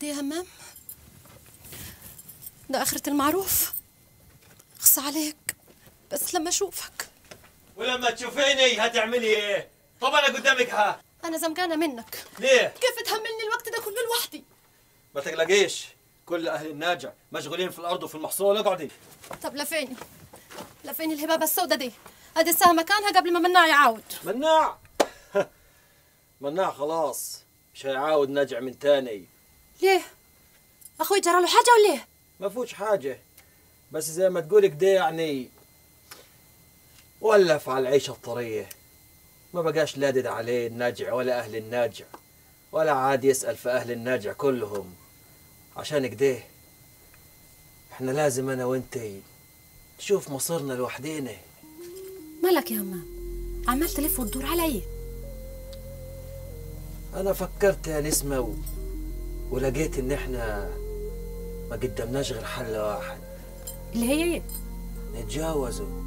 كده يا همام ده آخرة المعروف خص عليك بس لما أشوفك ولما تشوفيني هتعملي ايه؟ طب انا قدامك ها أنا زمجانة منك ليه؟ كيف تهملني الوقت ده كله لوحدي ما تقلقيش كل اهل الناجع مشغولين في الارض وفي المحصول اقعدي طب لفين لفين الهبابة السوداء دي أدي الساعة مكانها قبل ما مناع يعاود مناع مناع خلاص مش هيعاود نجع من تاني ليه أخوي جرى له حاجة ولا ليه ما فوش حاجة بس زي ما تقولي كده يعني ولف على العيشة الطرية ما بقاش لادد عليه الناجع ولا أهل الناجع ولا عاد يسأل في أهل الناجع كلهم عشان كده احنا لازم أنا وانتي نشوف مصيرنا لوحدينا مالك يا همام عمال تلف وتدور علي أنا فكرت يا نسمة و... ولقيت إن احنا ما قدمناش غير حل واحد اللي هي ايه نتجاوزوا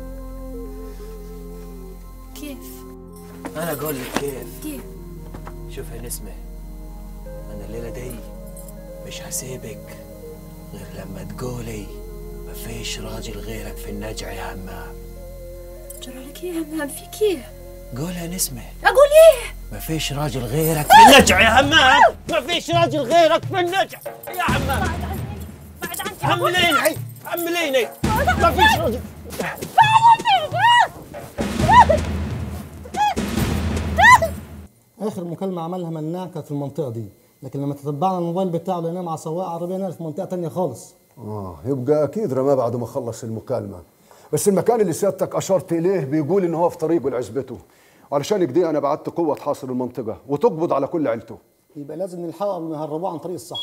كيف أنا أقول لك كيف كيف شوف يا نسمة أنا الليلة دي مش هسيبك غير لما تقولي ما فيش راجل غيرك في النجع يا همام جرى لك ايه يا همام فيك ايه قول يا نسمة أقول ايه ما فيش راجل غيرك في النجع يا همام ما فيش راجل غيرك في النجع يا همام بعد عني بعد عني أقول إيه؟ عمليني عمليني ما فيش راجل اخر مكالمه عملها مناع كانت في المنطقه دي لكن لما تتبعنا الموبايل بتاعه لقيناه مع سواق عربيه نقل في منطقه تانية خالص اه يبقى اكيد رماه بعد ما خلص المكالمه بس المكان اللي سيادتك اشرت اليه بيقول ان هو في طريقه لعزبته علشان كده انا بعت قوه تحاصر المنطقه وتقبض على كل عيلته يبقى لازم نلحقه قبل ما يهربوه عن طريق الصحراء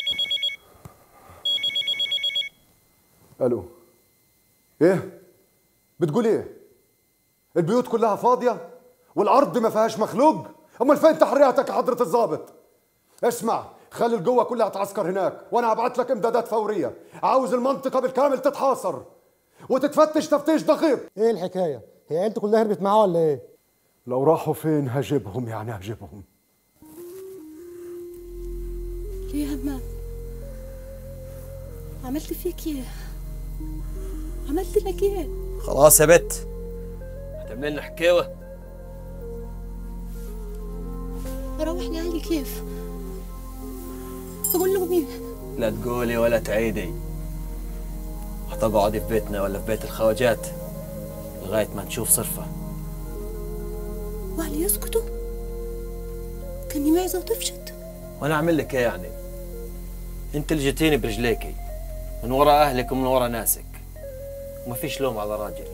الو ايه بتقول ايه البيوت كلها فاضيه والارض ما فيهاش مخلوق امال فين تحرياتك يا حضره الضابط اسمع خلي القوه كلها تعسكر هناك وانا هبعت لك امدادات فوريه عاوز المنطقه بالكامل تتحاصر وتتفتش تفتيش دقيق ايه الحكايه هي عيلته كلها هربت معاه ولا ايه لو راحوا فين هجيبهم يعني هجيبهم ليه يا همام عملت فيك ايه عملت لك ايه خلاص يا بت هتعمل لنا حكاوة اروح لاهلي كيف اقول لهم ايه لا تقولي ولا تعيدي هتقعدي في بيتنا ولا في بيت الخواجات لغاية ما نشوف صرفة واهلي يسكتوا كاني معزه وتفشت وانا اعمل لك ايه يعني انت اللي جيتيني برجليكي من ورا اهلك ومن ورا ناسك وما فيش لوم على راجل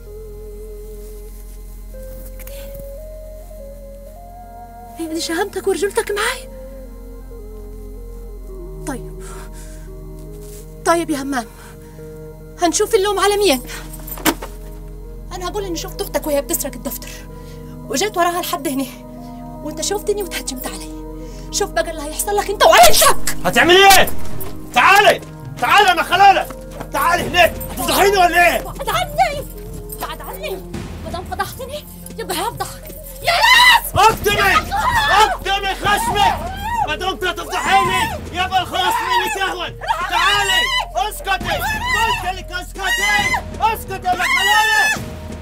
هي دي شهامتك ورجولتك معاي طيب طيب يا همام هنشوف اللوم على مين انا هقول اني شفت اختك وهي بتسرق الدفتر وجيت وراها لحد هنا وانت شفتني وتهجمت علي شوف بقى اللي هيحصل لك انت وعيلتك هتعملي ايه؟ تعالي تعالي انا خلالة تعالي هناك هتفضحيني ولا ايه؟ بعد عني بعد عني ما دام فضحتني يبقى هفضحك يا ناس اقدمي اقدمي خشمك ما دمت تفضحيني يبقى الخلاص مني سهوا تعالي اسكتي قلت لك اسكتي اسكتي يا خلالة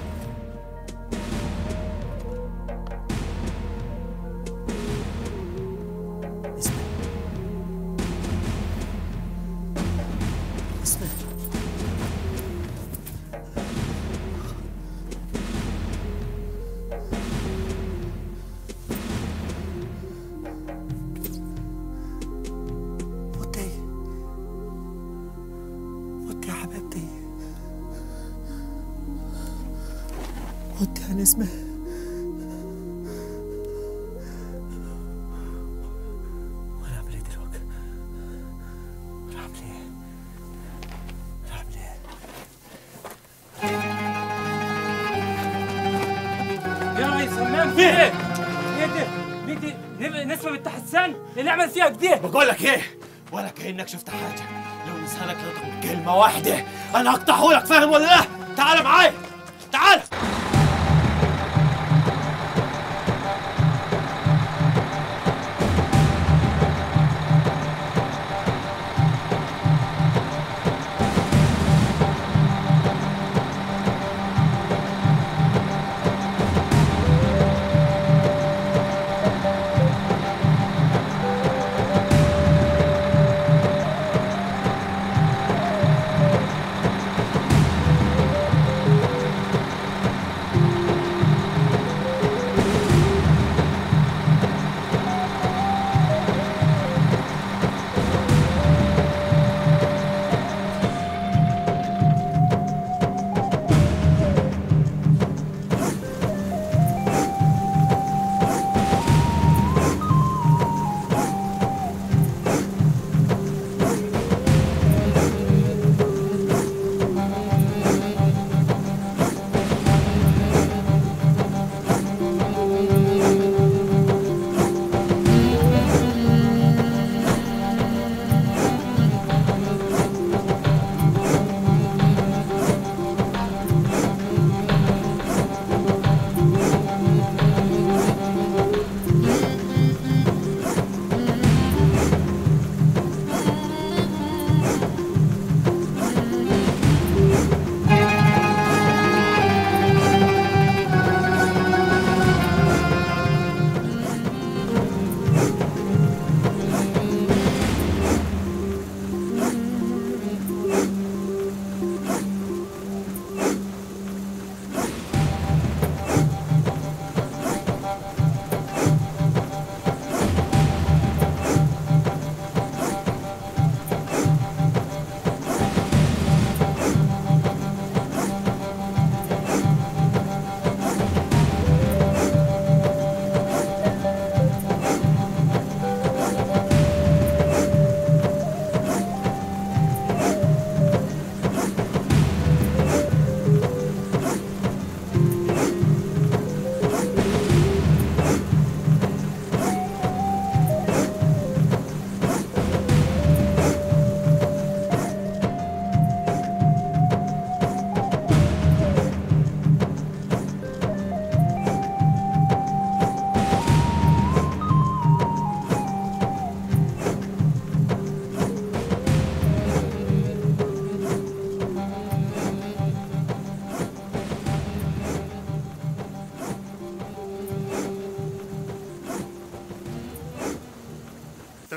وطي وطي يا حبيبتي وطي يا نسمة وانا اعمل ايه دلوقتي؟ وانا اعمل ايه؟ وانا اعمل ايه؟ يا ريس همام في ايه؟ ايه ده؟ ليه دي نب- نسمة بنت حسان اللي نعمل فيها كده؟ بقول لك ايه ولا كانك شفت حاجه لو لسانك يطلب كلمه واحده انا هقطعه لك فاهم ولا لا تعال معايا تعال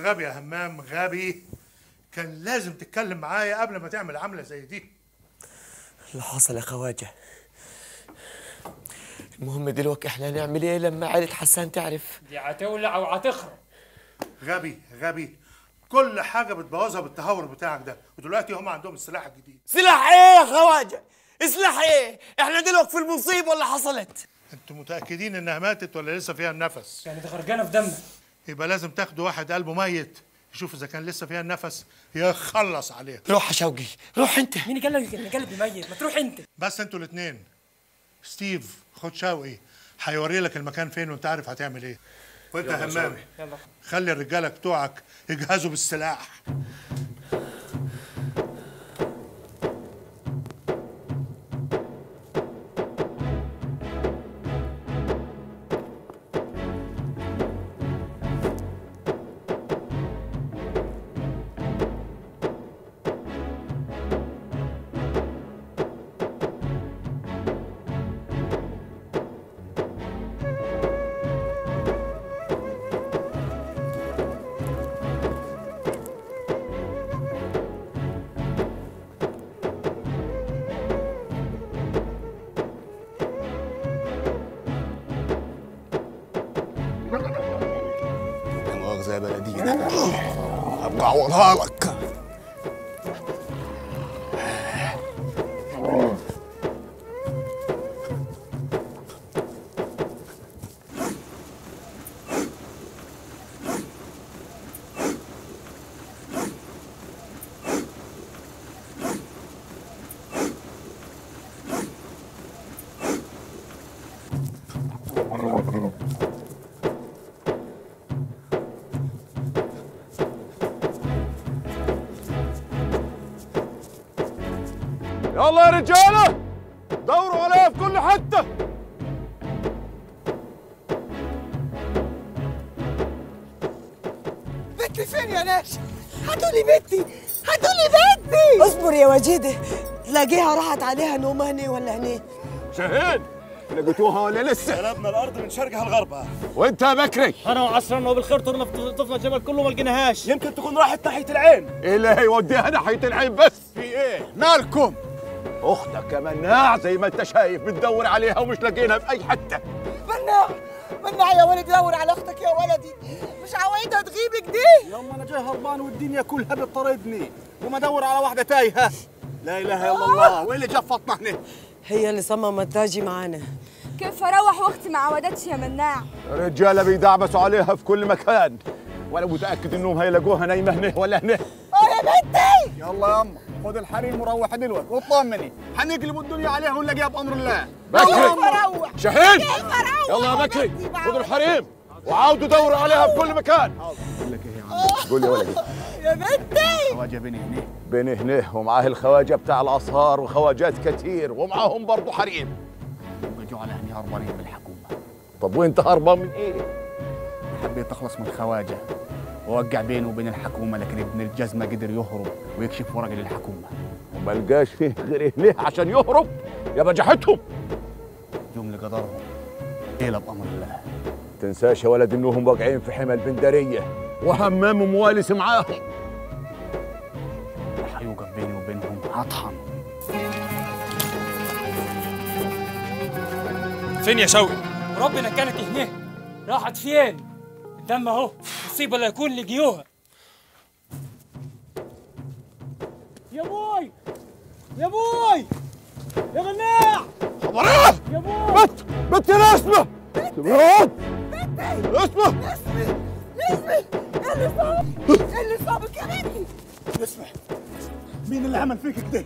غبي يا همام غبي كان لازم تتكلم معايا قبل ما تعمل عملة زي دي اللي حصل يا خواجه المهم دلوقتي احنا هنعمل ايه لما عيلة حسان تعرف دي هتولع وهتخرب غبي غبي كل حاجة بتبوظها بالتهور بتاعك ده ودلوقتي هم عندهم السلاح الجديد سلاح ايه يا خواجه سلاح ايه احنا دلوقتي في المصيبه اللي حصلت انتوا متأكدين انها ماتت ولا لسه فيها النفس كانت غرقانه في دمنا يبقى لازم تاخدوا واحد قلبه ميت يشوف اذا كان لسه فيها النفس يخلص عليها روح يا شوقي روح انت مين قال لك ان قلبي ميت ما تروح انت بس انتوا الاثنين ستيف خد شوقي هيوري لك المكان فين وانت عارف هتعمل ايه وانت يلا همام شوقي. يلا خلي الرجاله بتوعك يجهزوا بالسلاح مؤاخذة يا بلدينا ابقى اعوضها لك يلا يا رجاله دوروا عليها في كل حته بنتي فين يا ناس؟ هاتوا لي بنتي هاتوا لي بنتي اصبر يا وجيده تلاقيها راحت عليها نوم هني ولا هني شاهين لقيتوها ولا لسه؟ قلبنا الارض من شرقها لغربها وانت يا بكري انا وعشرنا وبالخير طرنا في طفنا الجبل كله ما لقيناهاش يمكن تكون راحت ناحية العين ايه اللي هيوديها ناحيه العين بس؟ في ايه؟ مالكم؟ اختك يا مناع زي ما انت شايف بتدور عليها ومش لاقينها في اي حته مناع مناع يا ولدي دور على اختك يا ولدي مش عوايدها تغيب كده يوم انا جاي هربان والدنيا كلها بتطاردني وما ادور على واحدة تايهة لا اله الا الله وايه اللي جفطنا هنا؟ هي اللي صممت تاجي معانا كيف اروح واختي ما عودتش يا مناع الرجاله بيدعبسوا عليها في كل مكان وانا متاكد انهم هيلاقوها نايمه هنا ولا هنا اه يا بنتي يلا يا اما خد الحريم وروح دلوقتي واطمني هنقلب الدنيا عليها ونلاقيها بامر الله بكري اروح شاهين كيف اروح يلا يا بكري خذوا الحريم وعاودوا دوروا عليها في كل مكان قول يا ولدي يا بنتي خواجه بني هنا بين هنا ومعاه الخواجه بتاع الاصهار وخواجات كتير ومعاهم برضه حريم وجوا على هني هربانين بالحكومة طب وانت هربان من ايه؟ حبيت اخلص من الخواجه واوقع بينه وبين الحكومه لكن ابن الجزمه قدر يهرب ويكشف ورق للحكومه وما لقاش فيه غير هنا عشان يهرب يا بجحتهم يوم لقدرهم ليله بامر الله تنساش يا ولد انهم واقعين في حمى البندريه وهمام موالس معاهم هيوقف بيني وبينهم هطحن فين يا شوقي ربنا كانت هنا راحت فين الدم اهو مصيبه لا يكون لقيوها يا بوي يا بوي يا مناع خبريه يا بوي بت بت يا اسمه بت اسمه نسمي نسمي ايه اللي صاب ايه اللي صابك يا بنتي اسمع مين اللي عمل فيك كده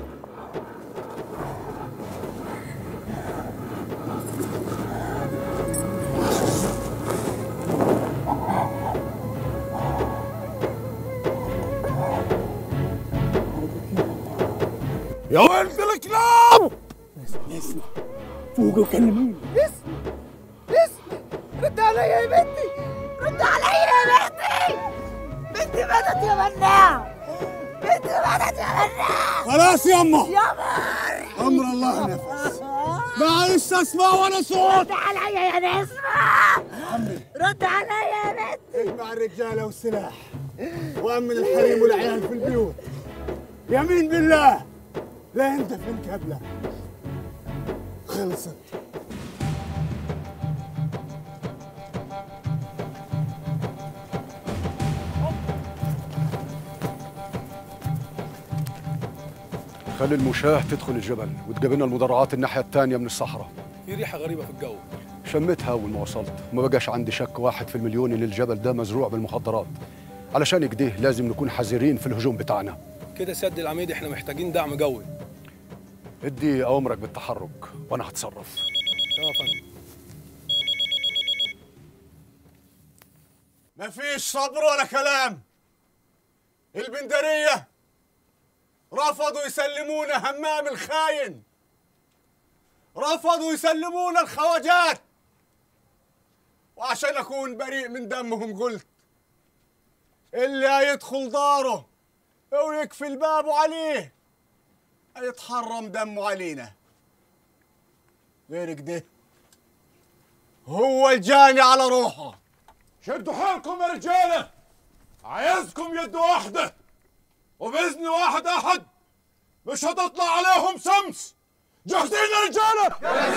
يا ولد الكلاب اسمع فوق وكلميني اسمي اسمي رد عليا يا بنتي رد عليا يا بنتي بنتي ماتت يا مناع بنتي ماتت يا مناع خلاص يما يا مر امر الله نفس معلش اسمع ولا صوت رد عليا يا نسمة رد عليا يا بنتي مع الرجاله والسلاح وامن الحريم والعيال في البيوت يمين بالله لا انت في الكبله خلصت خلي المشاة تدخل الجبل وتقابلنا المدرعات الناحية الثانية من الصحراء في ريحه غريبه في الجو شميتها أول ما وصلت ما بقاش عندي شك واحد في المليون إن الجبل ده مزروع بالمخدرات علشان كده لازم نكون حذرين في الهجوم بتاعنا كده سد العميد احنا محتاجين دعم جوي ادي أوامرك بالتحرك وأنا هتصرف تمام يا فندم مفيش صبر ولا كلام البندرية رفضوا يسلمونا همام الخاين رفضوا يسلمونا الخواجات وعشان أكون بريء من دمهم قلت اللي هيدخل داره ويقفل بابه عليه هيتحرم دمه علينا غير كده هو الجاني على روحه شدوا حالكم يا رجاله عايزكم يد واحده وباذن واحد احد مش هتطلع عليهم شمس جاهزين يا رجاله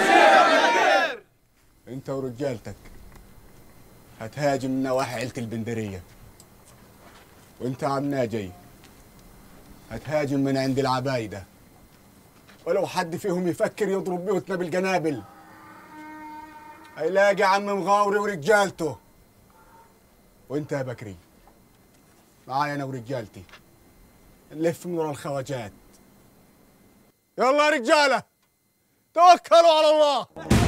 انت ورجالتك هتهاجم من نواحي عيلة البندرية وانت عم ناجي هتهاجم من عند العبايدة ولو حد فيهم يفكر يضرب بيوتنا بالجنابل هيلاقي عم مغاوري ورجالته وانت يا بكري معايا انا ورجالتي نلف من ورا الخواجات يلا يا رجاله توكلوا على الله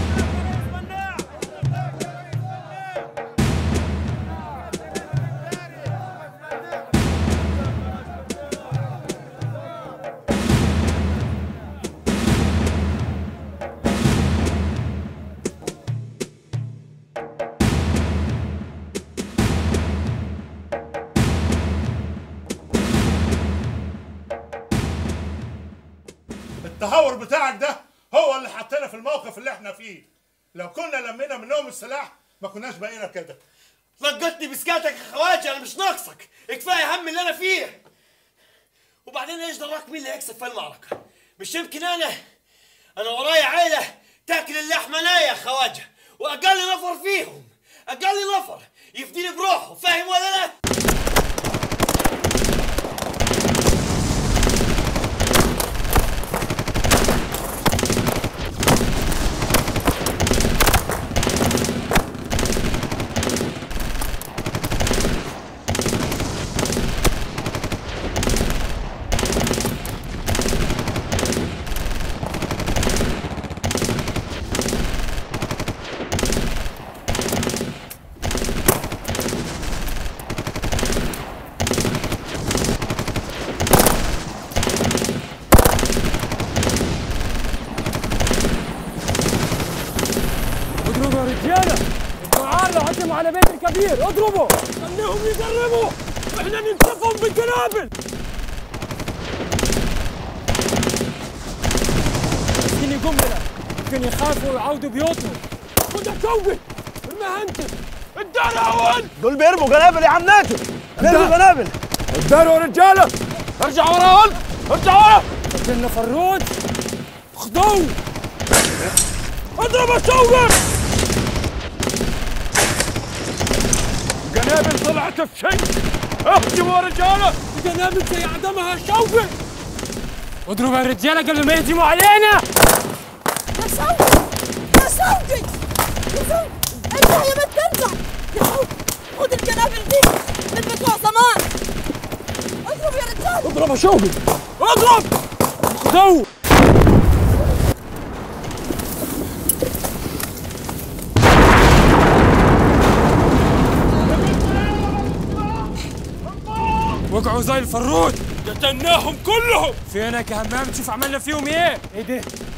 التهور بتاعك ده هو اللي حطينا في الموقف اللي احنا فيه لو كنا لمينا منهم السلاح ما كناش بقينا كده لقطني بسكاتك يا خواجه انا مش ناقصك كفايه هم اللي انا فيه وبعدين ايش دراك مين اللي هيكسب في المعركه مش يمكن انا انا ورايا عيله تاكل اللحمه نايه يا خواجه واقل نفر فيهم اقل نفر يفديني بروحه فاهم ولا لا اضربوا يا رجاله الدعاء لو هجموا على بيت الكبير اضربوا خليهم يقربوا واحنا ننتفهم بالقنابل يمكن يقومنا يمكن يخافوا ويعودوا بيوتهم خد كوي ارميها انت الدار اول دول بيرموا قنابل يا عم ناجم بيرموا قنابل الدار يا رجاله ارجع ورا ارجع ورا قتلنا فروج خدوه اضرب الشوقة قنابل طلعت في شيء اهجموا يا رجاله قنابل زي عدمها شوقة اضربوا يا رجاله قبل ما يهجموا علينا يا صوتي يا صوتي يا صوتي ارجع يا بنت ارجع يا صوتي خد القنابل دي من بتوع زمان اضرب يا رجال اضرب يا شوقي اضرب خدوه وقعوا زي الفروج قتلناهم كلهم فينك يا همام تشوف عملنا فيهم ايه ايه ده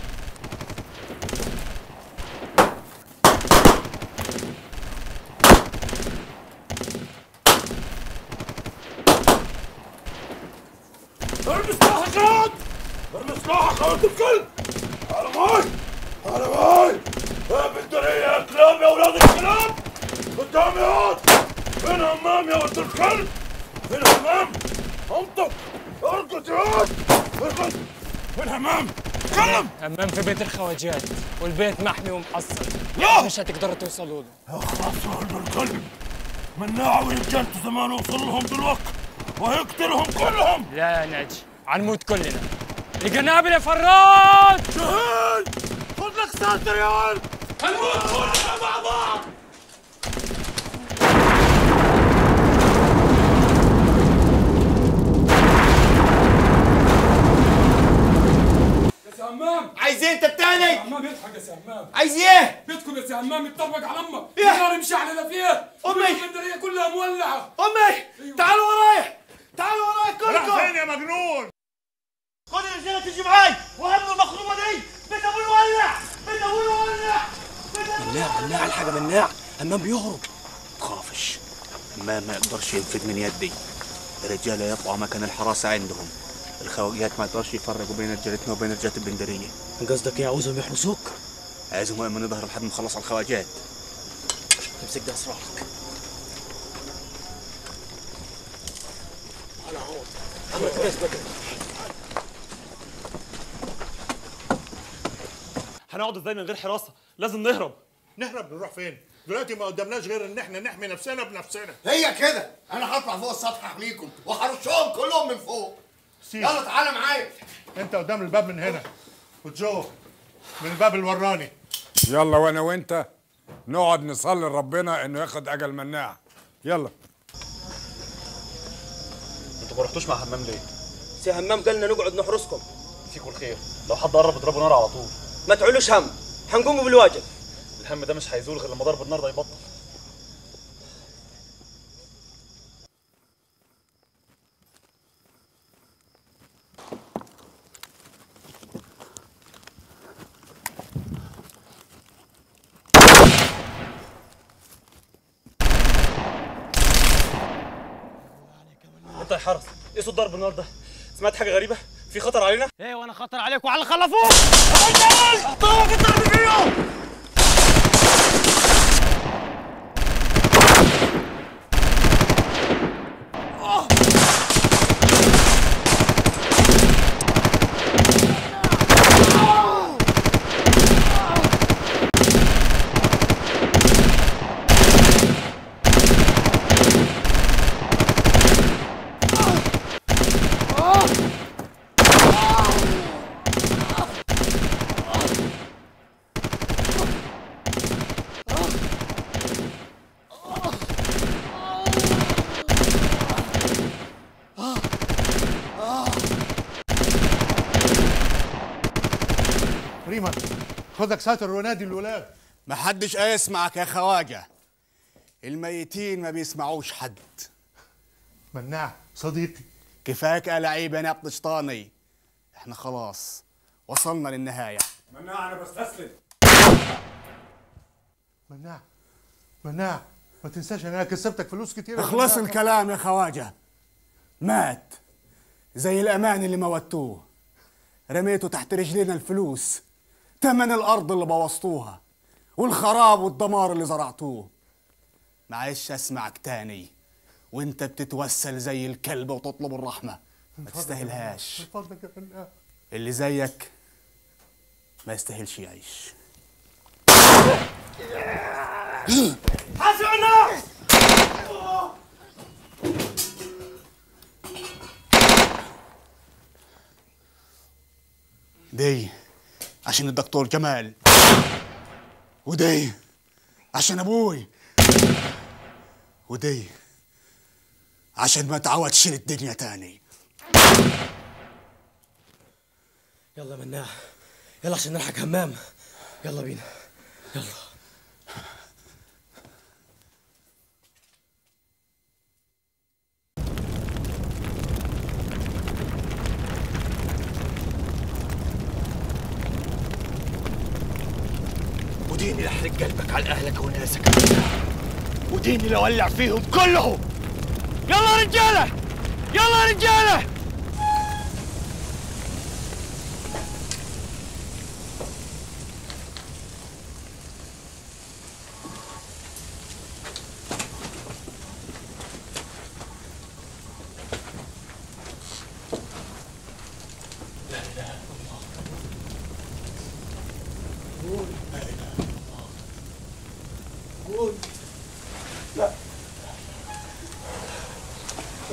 ارمي سلاحك يا واد ارمي سلاحك يا ولد الكلب على معاي على معاي يا بندرية يا كلاب يا ولاد الكلاب قدامي يا واد فين همام يا ولد الكلب فين همام انطق ارقد يا ولد ارقد فين همام تكلم همام في بيت الخواجات والبيت محمي ومحصن لا. مش هتقدروا توصلوا له خلاص يا ولد الكلب مناع ورجالته زمان وصل لهم دلوقتي وهيقتلهم كلهم لا يا ناجي هنموت كلنا القنابل يا فراج شهيد خد لك ساتر يا ولد هنموت كلنا مع بعض يا سي همام عايز ايه انت التاني؟ همام يضحك يا سي همام عايز ايه؟ بيتكم يا سي همام يتطبق على امك إيه؟ النار مشعلله فيها أمي. الاسكندريه كلها مولعه امي تعالوا ورايا تعالوا ورايا كلكم راح فين يا مجنون خد الرجاله تيجي معاي وهم المخروبه دي بيت ابوي ولع بيت ابوي ولع مناع مناع الحاجة مناع همام بيهرب خافش همام ما يقدرش ينفذ من يدي الرجالة يطلعوا مكان الحراسة عندهم الخواجات ما يقدرش يفرقوا بين رجالتنا وبين رجالة البندرية قصدك ايه عاوزهم يحرسوك؟ عايزهم يأمنوا ظهر لحد ما نخلص على الخواجات امسك ده اسرارك انا اهو انا كويس هنقعد ازاي من غير حراسه لازم نهرب نهرب نروح فين دلوقتي ما قدامناش غير ان احنا نحمي نفسنا بنفسنا هي كده انا هطلع فوق السطح احميكم وهرشهم كلهم من فوق سيب. يلا تعالى معايا انت قدام الباب من هنا وجو من الباب الوراني يلا وانا وانت نقعد نصلي لربنا انه ياخد اجل مناع يلا انتوا ما رحتوش مع همام ليه؟ سي همام قالنا نقعد نحرسكم فيكم الخير لو حد قرب اضربوا نار على طول ما تعولوش هم هنقوموا بالواجب الهم ده مش هيزول غير لما ضرب النار ده يبطل انت يا حرس ايه صوت ضرب النار ده؟ سمعت حاجه غريبه؟ في خطر علينا؟ ايه وانا خطر عليك وعلى اللي خلفوك طلعوا في ضرب فيهم ريمان خدك ساتر ونادي الولاد محدش يسمعك يا خواجة الميتين ما بيسمعوش حد مناع صديقي كفاك يا لعيب يا نبط شطاني احنا خلاص وصلنا للنهاية مناع انا بستسلم مناع مناع ما تنساش ان انا كسبتك فلوس كتير اخلص الكلام يا خواجة مات زي الأمان اللي موتوه رميته تحت رجلينا الفلوس تمن الأرض اللي بوظتوها والخراب والدمار اللي زرعتوه معلش أسمعك تاني وانت بتتوسل زي الكلب وتطلب الرحمة ما تستاهلهاش من فضلك يا مناع اللي زيك ما يستاهلش يعيش حاسب النار دي عشان الدكتور جمال ودي عشان ابوي ودي عشان ما تعودش للدنيا تاني يلا مناع يلا عشان نلحق همام يلا بينا يلا وديني لحرق قلبك على اهلك وناسك وديني لولع فيهم كلهم يلا رجاله يلا رجاله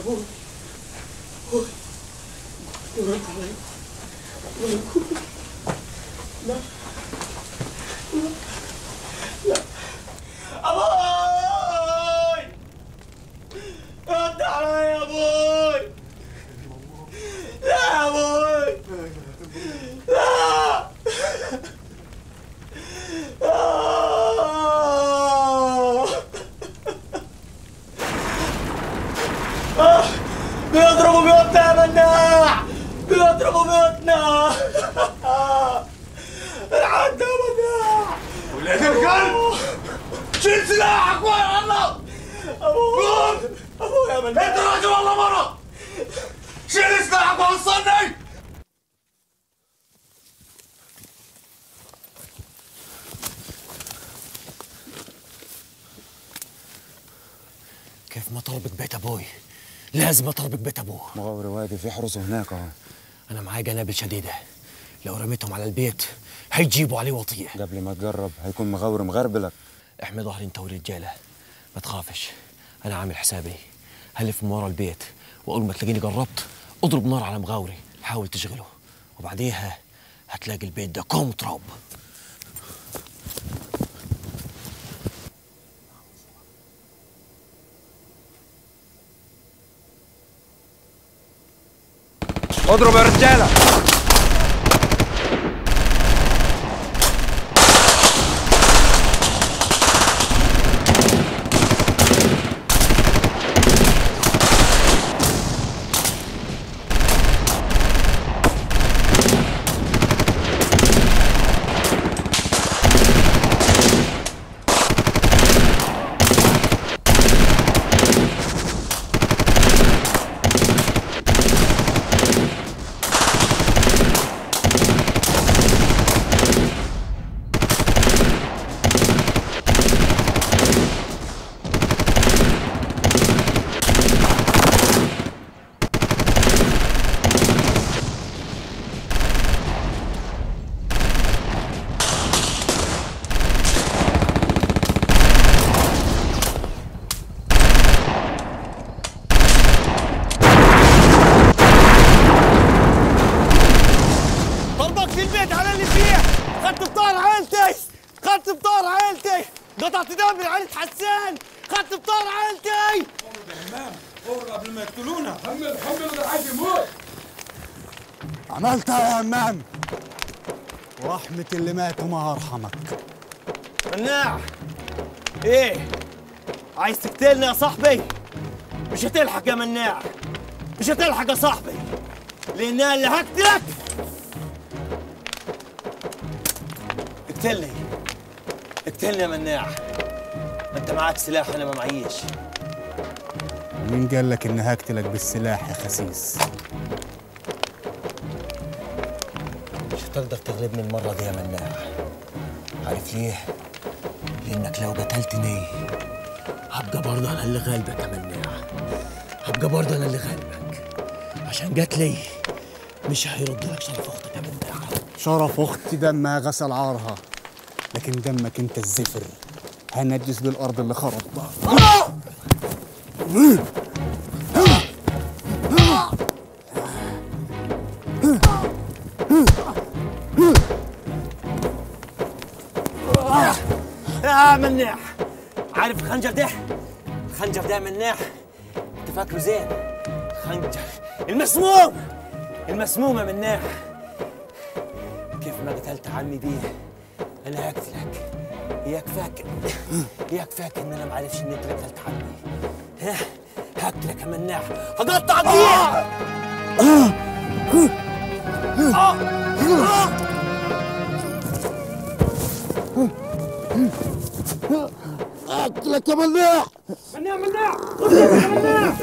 ابوي ابوي ورد علي ابوي لا لا ابوي رد علي يا ابوي لا يا ابوي لا آه. آه. بيضربوا بيوتنا يا مناع بيضربوا بيوتنا العد يا مناع ولاد الكلب شيل سلاحك ويا الله ابوي ابوي يا مناع انت راجل والله مرة شيل سلاحك ووصلني كيف ما طلبك بيت ابوي لازم اطلبك بيت ابوه مغاوري وادي في حرس هناك اهو انا معايا جنابل شديده لو رميتهم على البيت هيجيبوا عليه وطيه قبل ما تجرب هيكون مغاوري مغربلك احمي ظهري انت ورجاله ما تخافش انا عامل حسابي هلف من ورا البيت واول ما تلاقيني جربت اضرب نار على مغاوري حاول تشغله وبعديها هتلاقي البيت ده كوم تراب اضرب يا رجاله طلبك في البيت على اللي فيه خدت بطار عيلتي خدت بطار عيلتي قطعت دم من عيلة حسان خدت بطار عيلتي قبل ما يقتلونا حمل حمل ده عايز يموت عملتها يا همام ورحمة اللي مات وما أرحمك مناع ايه عايز تقتلني يا صاحبي مش هتلحق يا مناع مش هتلحق يا صاحبي لان أنا اللي هقتلك اقتلني اقتلني يا مناع انت معاك سلاح انا ما معيش مين قال لك إني هقتلك بالسلاح يا خسيس مش هتقدر تغلبني المرة دي يا مناع عارف ليه؟ لأنك لو قتلتني هبقى برضه أنا اللي غالبك يا مناع هبقى برضه أنا اللي غالبك عشان قتلي مش هيرد لك شرف أختك يا مناع شرف أختي دمها غسل عارها لكن دمك أنت الزفر هنجس بالأرض اللي خربتها يا مناع عارف الخنجر ده؟ الخنجر ده يا مناع انت فاكره زين خنجر المسموم المسموم يا مناع كيف ما قتلت عمي بيه انا هقتلك اياك فاكر اياك فاكر ان انا ما عارفش ان انت قتلت عمي ها هقتلك يا مناع هقطع بيه اقتلك يا مناع مناع مناع مناع مناع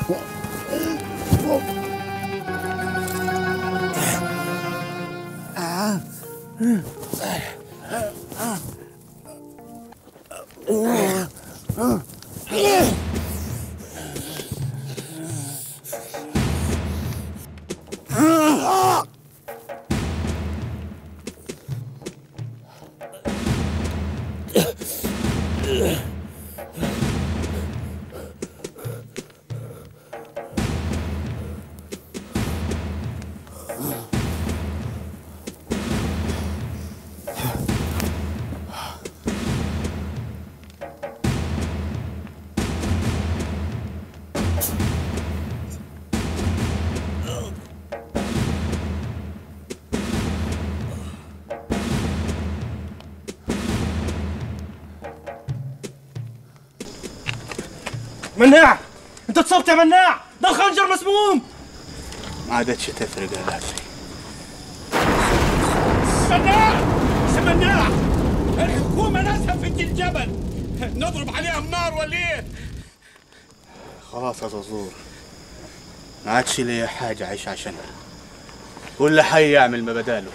مناع انت اتصبت يا مناع ده الخنجر مسموم ما عادتش تفرق يا غازي مناع مناع الحكومة ناسها في الجبل نضرب عليها النار ولا ايه؟ خلاص يا زازور ما عادش ليا حاجة أعيش عشانها واللي حي يعمل ما بداله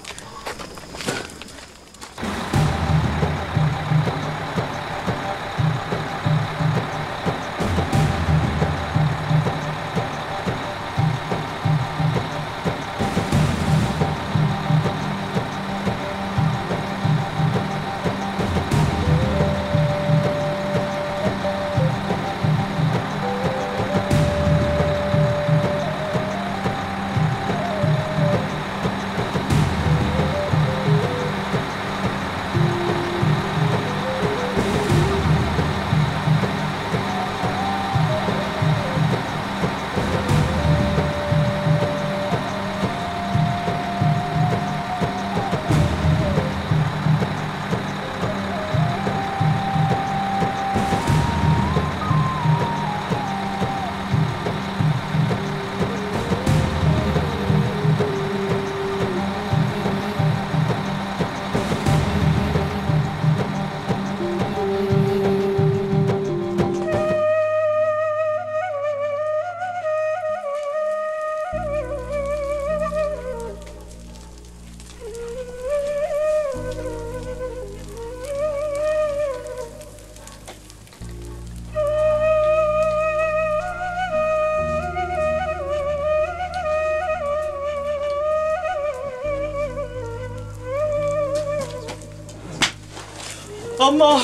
أما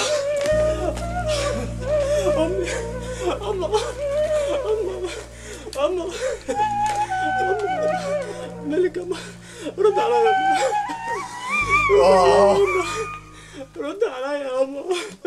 أمي أما أما أما أما ملك أما رد عليا يا أما أما رد عليا يا أما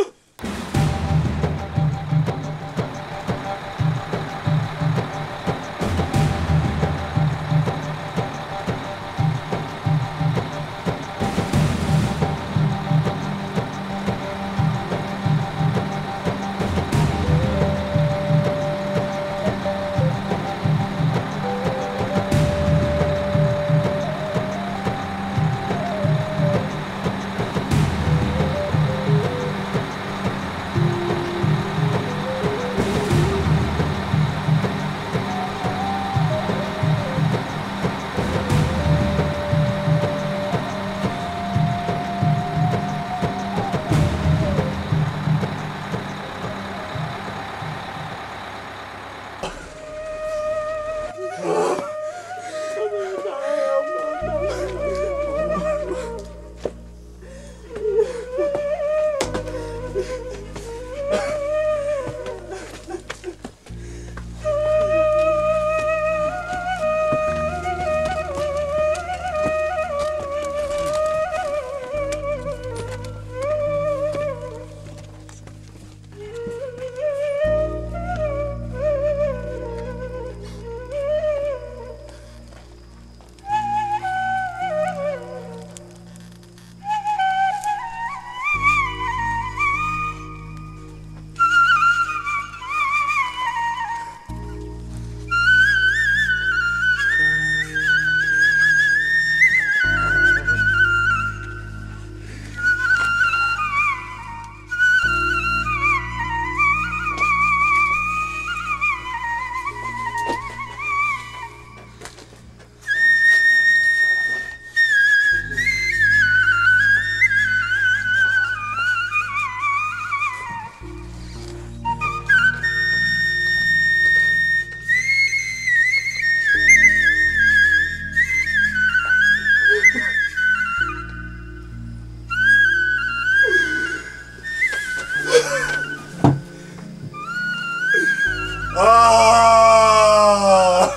آه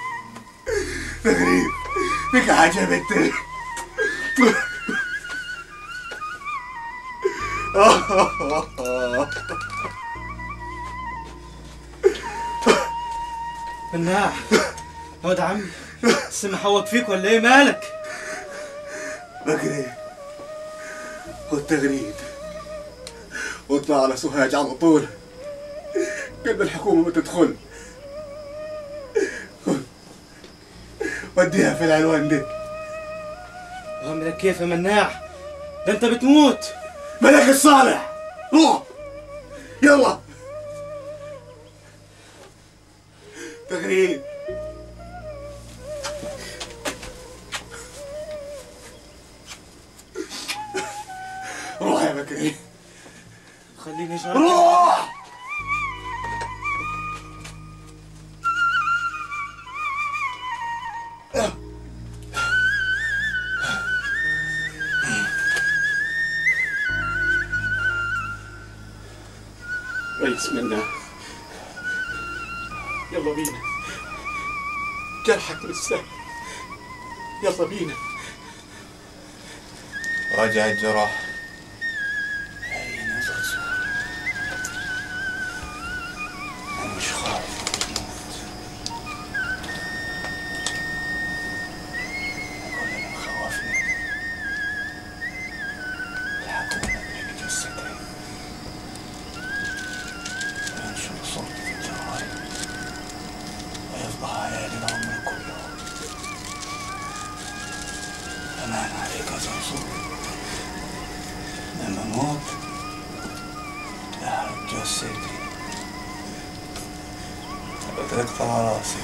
تغريب فيك حاجة يا بنت مناع واد عمي السما حوك فيك ولا ايه مالك؟ بجري والتغريد واطلع على سوهاج على طول قبل الحكومة ما تدخل وديها في العنوان دي وعملك كيف يا مناع؟ ده انت بتموت ملك الصالح روح يلا تغريد روح يا بكري خليني جارك روح ريس منا يلا بينا جرحك لسه يلا بينا راجع الجراح أنا مش خايف كل اللي مخوفني الحكومة تلاقي جثتين وينشر صوتي في الجرايد ويفضح عيالي العمر كله أمان عليك يا زرزور لما اموت احرق جثتي بتقطع راسي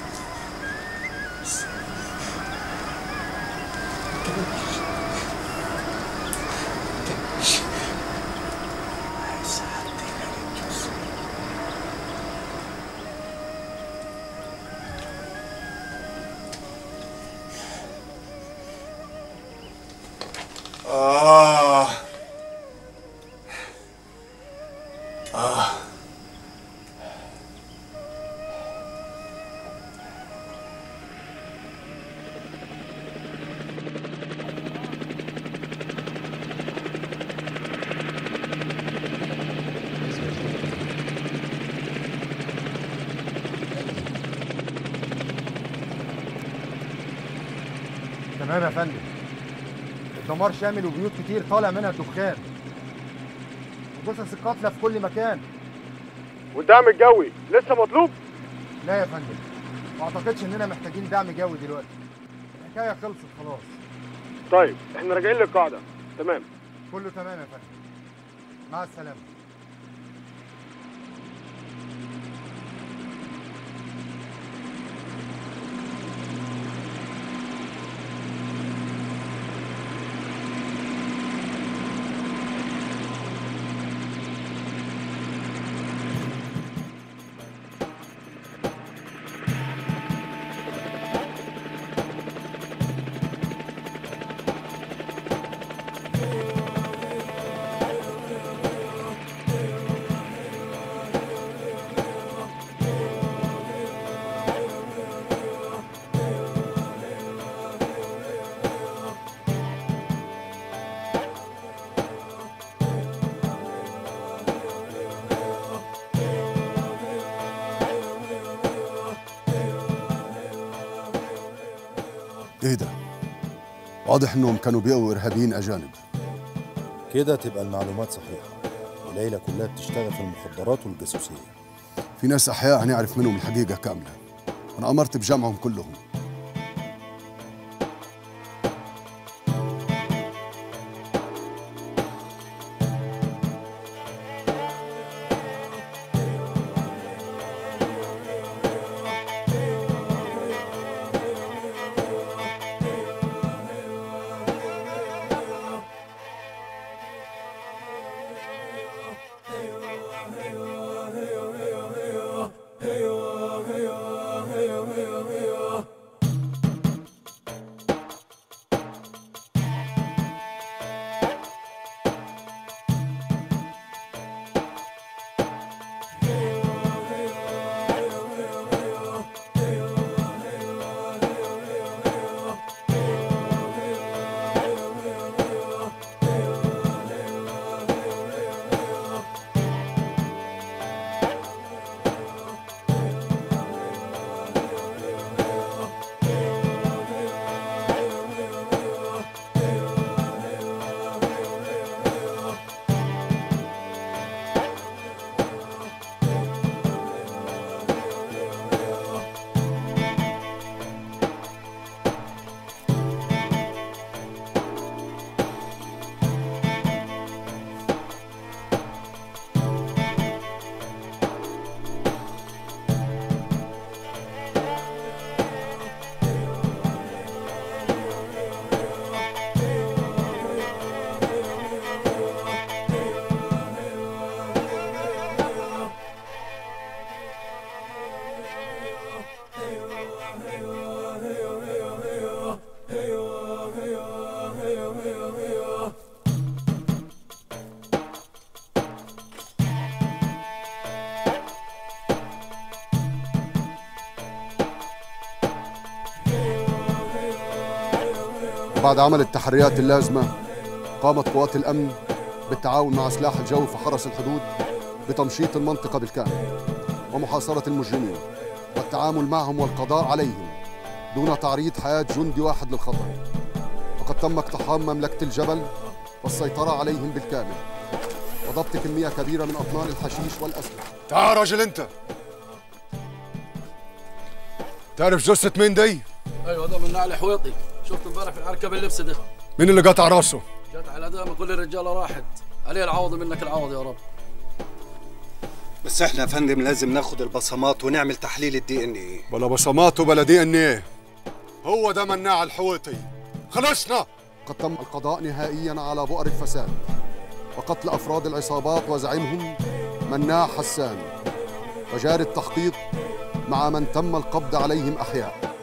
آه آه تمام يا فندم الدمار شامل وبيوت كتير طالع منها دخان جثث القتلى في كل مكان والدعم الجوي لسه مطلوب؟ لا يا فندم ما اعتقدش اننا محتاجين دعم جوي دلوقتي الحكايه خلصت خلاص طيب احنا راجعين للقاعدة تمام كله تمام يا فندم مع السلامه ايه ده واضح انهم كانوا بيقوا ارهابيين اجانب كده تبقى المعلومات صحيحة العيلة كلها بتشتغل في المخدرات والجاسوسية في ناس احياء هنعرف منهم الحقيقه كامله انا امرت بجمعهم كلهم وبعد عمل التحريات اللازمة قامت قوات الأمن بالتعاون مع سلاح الجو في حرس الحدود بتمشيط المنطقة بالكامل ومحاصرة المجرمين والتعامل معهم والقضاء عليهم دون تعريض حياة جندي واحد للخطر وقد تم اقتحام مملكة الجبل والسيطرة عليهم بالكامل وضبط كمية كبيرة من أطنان الحشيش والأسلحة تعال راجل انت تعرف جثة مين دي؟ ايوه ده من علي حويطي شفت امبارح في الحركه باللبس ده مين اللي قطع راسه؟ جت على دام كل الرجاله راحت عليه العوض منك العوض يا رب بس احنا يا فندم لازم ناخد البصمات ونعمل تحليل الدي ان ايه بلا بصمات وبلا دي ان ايه هو ده مناع الحويطي خلصنا قد تم القضاء نهائيا على بؤر الفساد وقتل أفراد العصابات وزعيمهم مناع حسان وجاري التحقيق مع من تم القبض عليهم أحياء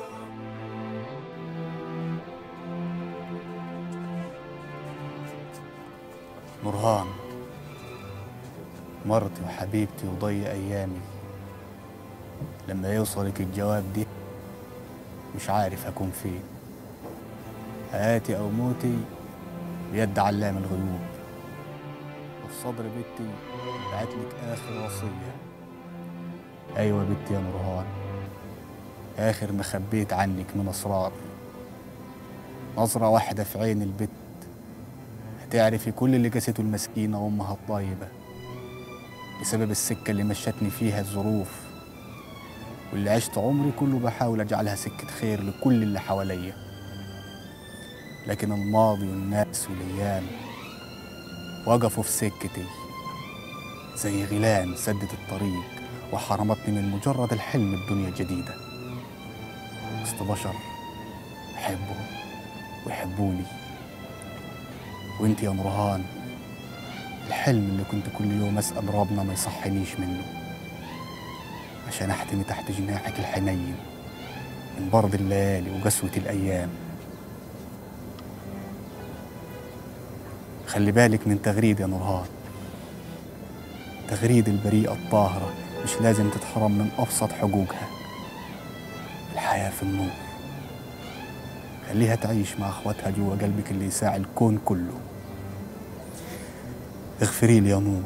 نورهان مرتي وحبيبتي وضي أيامي لما يوصلك الجواب دي مش عارف أكون فين حياتي أو موتي بيد علام الغيوب وفي صدر بنتي بعتلك آخر وصية أيوة بنتي يا نورهان آخر ما خبيت عنك من أسرار نظرة واحدة في عين البت هتعرفي كل اللي قاسته المسكينة وأمها الطيبة بسبب السكة اللي مشتني فيها الظروف واللي عشت عمري كله بحاول أجعلها سكة خير لكل اللي حواليا لكن الماضي والناس والأيام وقفوا في سكتي زي غيلان سدت الطريق وحرمتني من مجرد الحلم بدنيا جديدة وسط بشر بحبهم ويحبوني وانت يا نورهان الحلم اللي كنت كل يوم اسال ربنا ما يصحنيش منه عشان احتمي تحت جناحك الحنين من برد الليالي وقسوة الأيام خلي بالك من تغريد يا نورهان تغريد البريئة الطاهرة مش لازم تتحرم من أبسط حقوقها الحياة في النور خليها تعيش مع اخواتها جوا قلبك اللي يساع الكون كله اغفري لي يا نور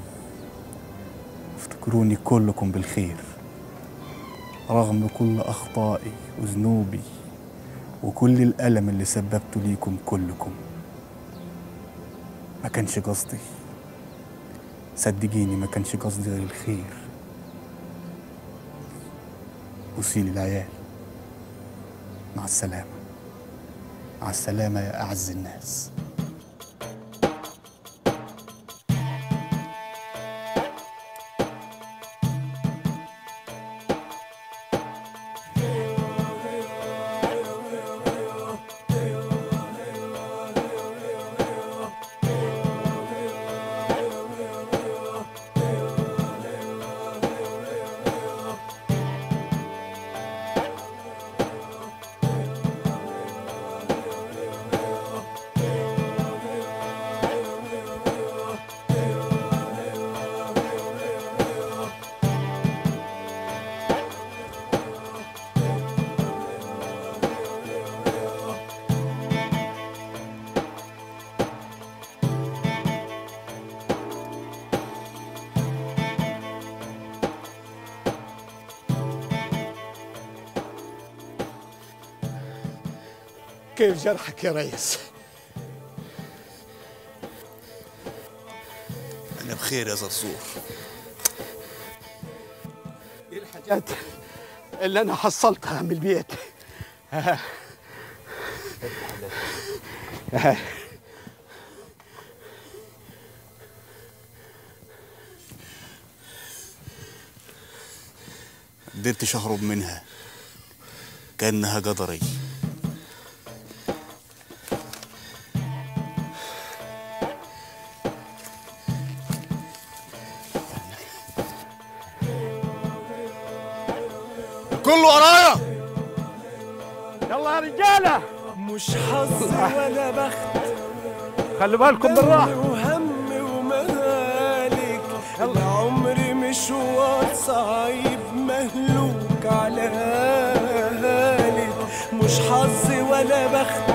افتكروني كلكم بالخير رغم كل اخطائي وذنوبي وكل الالم اللي سببته ليكم كلكم ما كانش قصدي صدقيني ما كانش قصدي غير الخير وصيلي العيال مع السلامه مع السلامة يا أعز الناس كيف جرحك يا ريس أنا بخير يا زرزور دي الحاجات اللي انا حصلتها من البيت آه. آه. قدرتش أهرب منها كأنها قدري كله ورايا يلا يا رجاله مش حظ ولا بخت خلي بالكم بالراحه وهم ومهالك العمر مشوار صعيب مهلوك على هالك مش حظ ولا بخت